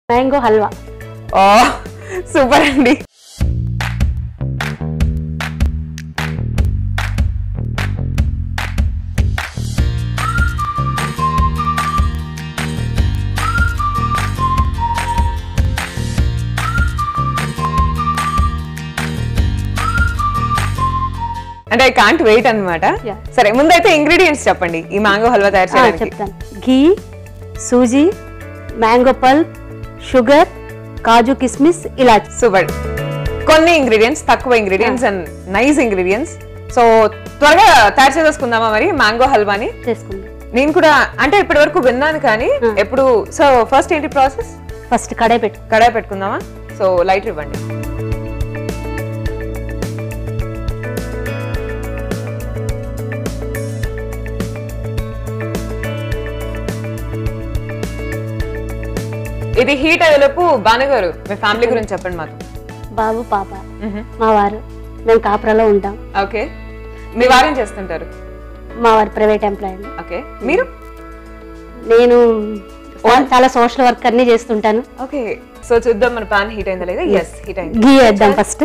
Mango halwa ఓ super అండి అంటే I can't wait అన్నమాట Yeah. సరే ముందైతే ఇంగ్రీడియంట్స్ చెప్పండి ఈ మ్యాంగో హల్వా తయారు ఆ, చేయడానికి చెప్తాను ghee suji mango pulp sugar kaju kismis elaichi super కొన్ని ఇంగ్రీడియంట్స్ తక్కువ ingredients and nice ingredients so త్వరగా తయారు చేసేసుకుందామా మరి మ్యాంగో హల్వాని చేసుకుందాం నేను కూడా అంటే ఇప్పటి వరకు విన్నాను కానీ ఎప్పుడు సో ఫస్ట్ ఏంటి ప్రాసెస్ ఫస్ట్ కడాయి పెట్టు కడాయి పెట్టుకుందామా సో లైట్ ఇవ్వండి ఇది హీట్ అయ్యేలోపు బానగారు మీ ఫ్యామిలీ గురించి చెప్పండి మాకు బాబు పాప మా వారు మేము కాపురాలో ఉంటాం ఓకే మీ వారేం చేస్తుంటారు మా వారు ప్రైవేట్ ఎంప్లాయీ అండి ఓకే మీరు నేను చాలా సోషల్ వర్క్ అన్ని చేస్తుంటాను ఓకే సో చూద్దాం మన పాన్ హీట్ అయిందా లేదా ఎస్ హీట్ అయింది ఘీ వేద్దాం ఫస్ట్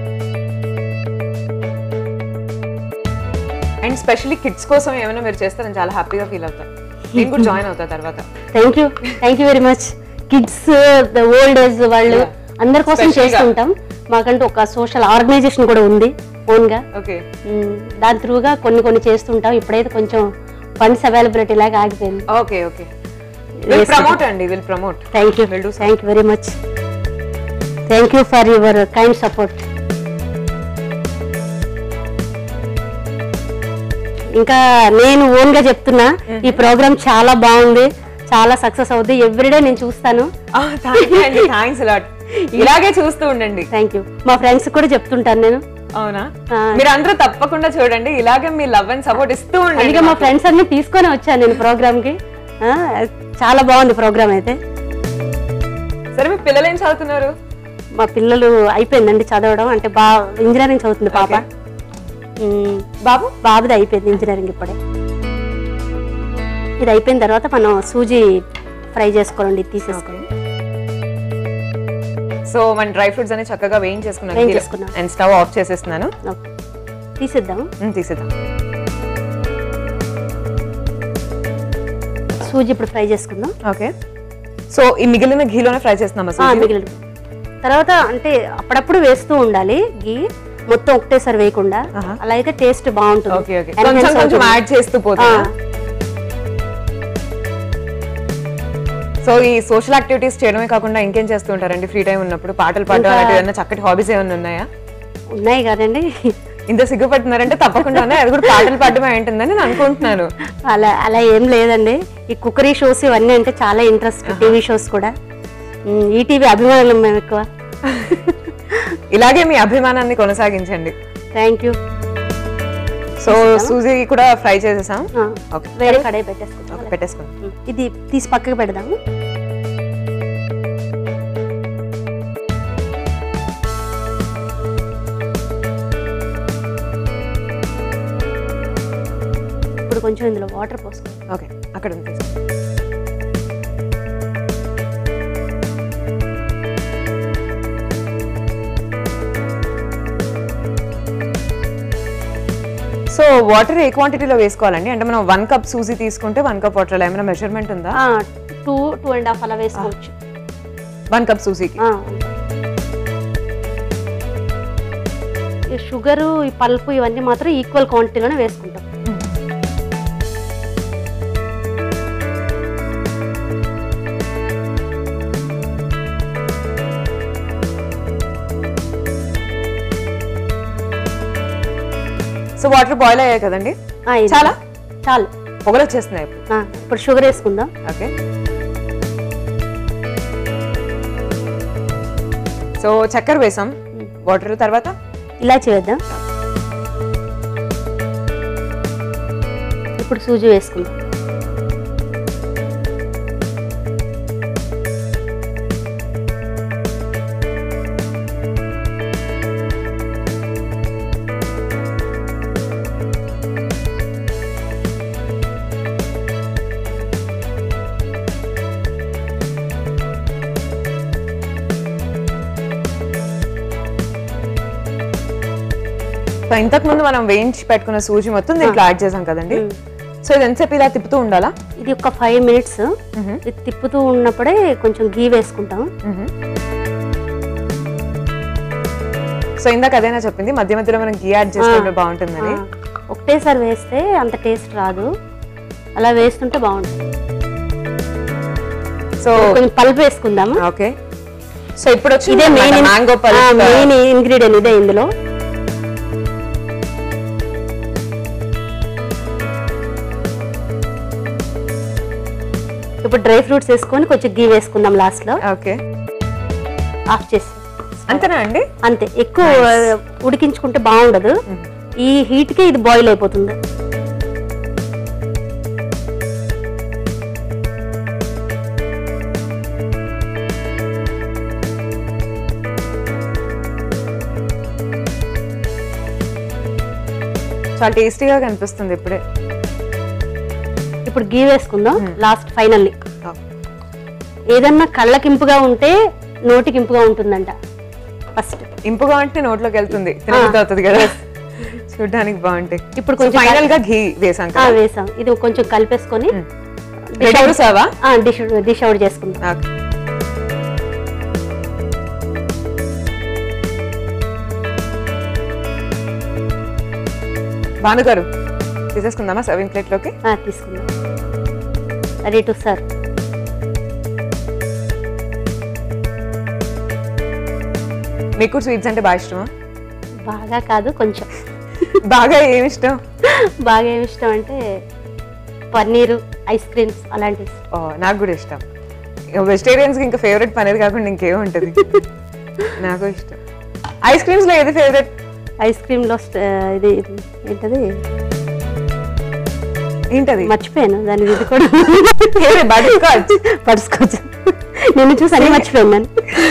అండ్ స్పెషల్లీ కిడ్స్ కోసం ఏమైనా మీరు చేస్తే నేను చాలా హ్యాపీగా ఫీల్ అవుతాను నేను కూడా జాయిన్ అవుతా తర్వాత thank you thank you very much kids old age వాళ్ళు Yeah. అందరి కోసం Special గా. చేస్తుంటాం మాకంటూ ఒక సోషల్ ఆర్గనైజేషన్ కూడా ఉంది ఓన్ గా ఓకే మ్మ్. దాని త్రూగా కొన్ని కొన్ని చేస్తుంటాం ఇప్పుడైతే కొంచెం ఫండ్స్ అవైలబిలిటీ లాగా ఆగిపోయింది ఓకే ఓకే విల్ ప్రమోట్ అండి will promote thank you Will do so. Thank you very much thank you for your kind support ఇంకా నేను ఓన్ గా చెప్తున్నా ఈ ప్రోగ్రామ్ చాలా బాగుంది చాలా సక్సెస్ అవుద్ది ఎవ్రీడే నేను చూస్తాను థ్యాంక్ యూ అండి థ్యాంక్స్ లాట్ ఇలాగే చూస్తూ ఉండండి థ్యాంక్ యూ మా ఫ్రెండ్స్ కూడా చెప్తుంటాను నేను అవునా ఆ. మీరు అందరూ తప్పకుండా చూడండి ఇలాగే మీ లవ్ అండ్ సపోర్ట్ ఇస్తూ ఉండండి అందుకే మా ఫ్రెండ్స్ అన్ని తీసుకొని వచ్చాను నేను ప్రోగ్రామ్ కి ఆ, చాలా బాగుంది ప్రోగ్రామ్ అయితే సరే మీ పిల్లలు ఏం చదువుతున్నారు మా పిల్లలు అయిపోయిందండి చదవడం అంటే బా ఇంజనీరింగ్ చదువుతుంది పాప మ్మ్. బాబు బాబుది అయిపోయింది ఇంజనీరింగ్ ఇప్పుడే ఇది అయిపోయిన తర్వాత మనం సూజీ ఫ్రై చేసుకోవాలండి ఇది తీసేసుకోండి సో మన డ్రై ఫ్రూట్స్ అన్ని చక్కగా వేయించేసుకున్నాను వేయించేసుకున్నాం. అండ్ స్టవ్ ఆఫ్ చేసేస్తున్నాను ఓకే. తీసేద్దాం ఉమ్, తీసేద్దాం సూజీ ఇప్పుడు ఫ్రై చేసుకుందాం ఓకే సో ఈ మిగిలిన ఘీలోనే ఫ్రై చేస్తున్నామా ఆ, సూజీ? మిగిలిన తర్వాత అంటే అప్పుడప్పుడు వేస్తూ ఉండాలి గీ మొత్తం ఒకటేసారి వేయకుండా ఆహా. అలా అయితే టేస్ట్ బాగుంటుంది ఓకే ఓకే Enhance కొంచెం కొంచెం అవుతుంది. యాడ్ చేస్తూ పోతా ఆ. సో ఈ సోషల్ యాక్టివిటీస్ చేయడమే కాకుండా ఇంకేం చేస్తూ ఉంటారండి ఫ్రీ టైం ఉన్నప్పుడు పాటలు పాడడం అలాంటి ఏమైనా చక్కటి హాబీస్ ఏమైనా ఉన్నాయా ఉన్నాయి కదండి ఇంత సిగ్గుపడుతున్నారంటే తప్పకుండా ఉన్నాయి. అది కూడా పాటలు పాడడమే ఉంటుందని నేను అనుకుంటున్నాను అలా అలా ఏం లేదండి ఈ కుక్కరీ షోస్ ఇవన్నీ అంటే చాలా ఇంట్రెస్ట్ టీవీ షోస్ కూడా ఉమ్, ఈటీవీ అభిమానులు మేము ఎక్కువ ఇలాగే మీ అభిమానాన్ని కొనసాగించండి థ్యాంక్ యూ సో సూజీ కూడా ఫ్రై చేసేసాం ఓకే వేరే కడాయి పెట్టేసుకుంటాం ఓకే పెట్టేసుకోండి ఉమ్, ఇది తీసి పక్కకు పెడదాము ఇప్పుడు కొంచెం ఇందులో వాటర్ పోసుకో ఓకే అక్కడ ఉంది సో వాటర్ ఏ క్వాంటిటీలో వేసుకోవాలండి అంటే మనం వన్ కప్ సూజీ తీసుకుంటే వన్ కప్ వాటర్ ఏమైనా మెజర్మెంట్ ఉందా టూ టూ అండ్ హాఫ్ అలా వేసుకోవచ్చు వన్ కప్ సూజీకి ఆ. ఈ షుగరు ఈ పల్పు ఇవన్నీ మాత్రం ఈక్వల్ క్వాంటిటీలోనే వేసుకుంటాం సో వాటర్ బాయిల్ అయ్యాయి కదండి ఆ, ఇది. చాలా? చాలు పొగలు వచ్చేస్తున్నాయి ఇప్పుడు ఆ, ఇప్పుడు షుగర్ వేసుకుందాం ఓకే సో చక్కెర వేసాం వాటర్ తర్వాత ఇలాచి వేద్దాం ఇప్పుడు సూజీ వేసుకుందాం సో ఇంతకు ముందు మనం వేయించి పెట్టుకున్న సూజీ మొత్తం దీంట్లో యాడ్ చేసాం కదండి సో ఇది ఎంతసేపు ఇలా తిప్పుతూ ఉండాలా ఇది ఒక ఫైవ్ మినిట్స్ ఇది తిప్పుతూ ఉన్నప్పుడే కొంచెం గీ వేసుకుంటాం సో ఇందాక అదేనా చెప్పింది మధ్య మధ్యలో మనం గీ యాడ్ చేసుకుంటే బాగుంటుందని ఆ, ఒకటేసారి వేస్తే అంత టేస్ట్ రాదు అలా వేస్తుంటే బాగుంటుంది సో కొంచెం పల్ప్ వేసుకుందాము ఓకే సో ఇప్పుడు వచ్చి ఇదే మెయిన్ మ్యాంగో మెయిన్ ఇంగ్రీడియంట్ ఇదే ఇందులో ఇప్పుడు డ్రై ఫ్రూట్స్ వేసుకొని కొంచెం గీ వేసుకుందాం లాస్ట్ లో ఓకే ఆఫ్ చేసి అంతేనా అండి అంతే ఎక్కువ ఉడికించుకుంటే బాగుండదు ఈ హీట్ కి ఇది బాయిల్ అయిపోతుంది చాలా టేస్టీగా కనిపిస్తుంది ఇప్పుడే ఇప్పుడు గీ వేసుకుందాం లాస్ట్ ఫైనల్లీ Oh. ఏదన్నా కళ్ళకింపుగా ఉంటే నోటికింపుగా ఉంటుందంట ఫస్ట్ ఇంపుగా ఉంటే నోట్లోకి వెళ్తుంది తినబుద్ధి అవుతుంది కదా చూడడానికి బాగుంటాయి ఇప్పుడు కొంచెం ఫైనల్ గా ఘీ వేసాం ఆ, కదా వేసాం ఇది కొంచెం కలిపేసుకొని రెడీ సర్వా డిష్ డిష్ అవుట్ చేసుకుందాం ఓకే భానుగారు తీసేసుకుందామా సర్వింగ్ ప్లేట్ లోకి ఆ, తీసుకుందాం రెడీ టు సర్వ్ మీకు స్వీట్స్ అంటే బాగా ఇష్టమా బాగా కాదు కొంచెం బాగా ఏమి ఇష్టం బాగా ఏమి ఇష్టం అంటే పన్నీరు ఐస్ క్రీమ్స్ అలాంటివి ఇష్టం ఓ నాకు కూడా ఇష్టం వెజిటేరియన్స్ కి ఇంకా ఫేవరెట్ పనేది కాకుండా ఇంకేం ఉంటుంది నాకు ఇష్టం ఐస్ క్రీమ్స్ లో ఏది ఫేవరెట్ ఐస్ క్రీమ్లో ఇది ఏంటది ఏంటది మర్చిపోయాను దాని ఇది కూడా బటర్ స్కాచ్ పడుచుకోవచ్చు నిన్ను చూసి అన్ని మర్చిపోయాను నేను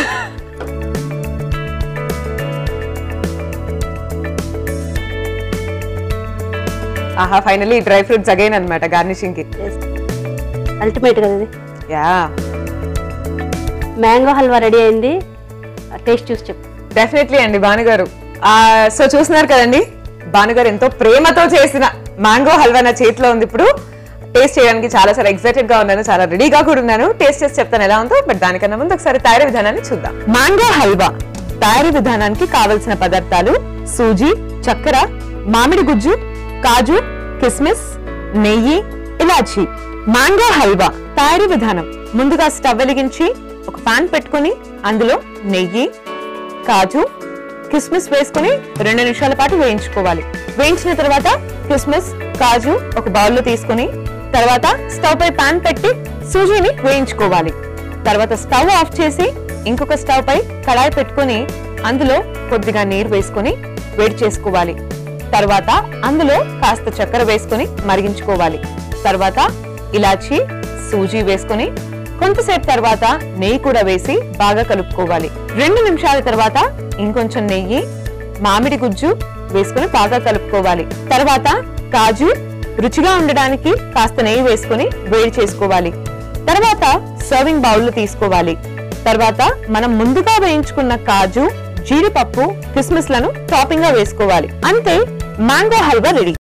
ఆహా ఫైనలీ డ్రై ఫ్రూట్స్ అగైన్ అన్నమాట గార్నిషింగ్ కి అల్టిమేట్ కదా ఇది యా మ్యాంగో హల్వా రెడీ అయింది టేస్ట్ చూసి చెప్పు డెఫినెట్లీ అండి భానుగారు సో చూస్తున్నారు కదండి భానుగారు ఎంతో ప్రేమతో చేసిన మ్యాంగో హల్వా నా చేతిలో ఉంది ఇప్పుడు టేస్ట్ చేయడానికి చాలా చాలా ఎక్సైటెడ్ గా ఉన్నాను చాలా రెడీగా కూడా ఉన్నాను టేస్ట్ చేసి చెప్తాను ఎలా ఉందో బట్ దానికన్నా ముందు ఒకసారి తయారీ విధానాన్ని చూద్దాం మ్యాంగో హల్వా తయారీ విధానానికి కావలసిన పదార్థాలు సూజీ చక్కెర మామిడి గుజ్జు కాజు కిస్మిస్ నెయ్యి ఇలాచి మ్యాంగో హల్వా తయారీ విధానం ముందుగా స్టవ్ వెలిగించి ఒక పాన్ పెట్టుకొని అందులో నెయ్యి కాజు కిస్మిస్ వేసుకొని రెండు నిమిషాల పాటు వేయించుకోవాలి వేయించిన తర్వాత కిస్మిస్ కాజు ఒక బౌల్లో తీసుకొని తర్వాత స్టవ్ పై పాన్ పెట్టి సూజీని వేయించుకోవాలి తర్వాత స్టవ్ ఆఫ్ చేసి ఇంకొక స్టవ్ పై కడాయి పెట్టుకొని అందులో కొద్దిగా నీరు వేసుకొని వేడి చేసుకోవాలి తర్వాత అందులో కాస్త చక్కెర వేసుకొని మరిగించుకోవాలి తర్వాత ఇలాచి సూజీ వేసుకొని కొంతసేపు తర్వాత నెయ్యి కూడా వేసి బాగా కలుపుకోవాలి రెండు నిమిషాల తర్వాత ఇంకొంచెం నెయ్యి మామిడి గుజ్జు వేసుకొని బాగా కలుపుకోవాలి తర్వాత కాజు రుచిగా ఉండడానికి కాస్త నెయ్యి వేసుకొని వేడి చేసుకోవాలి తర్వాత సర్వింగ్ బౌల్ తీసుకోవాలి తర్వాత మనం ముందుగా వేయించుకున్న కాజు జీడిపప్పు కిస్మిస్ లను టాపింగ్ గా వేసుకోవాలి అంతే మ్యాంగో హల్వా రెడీ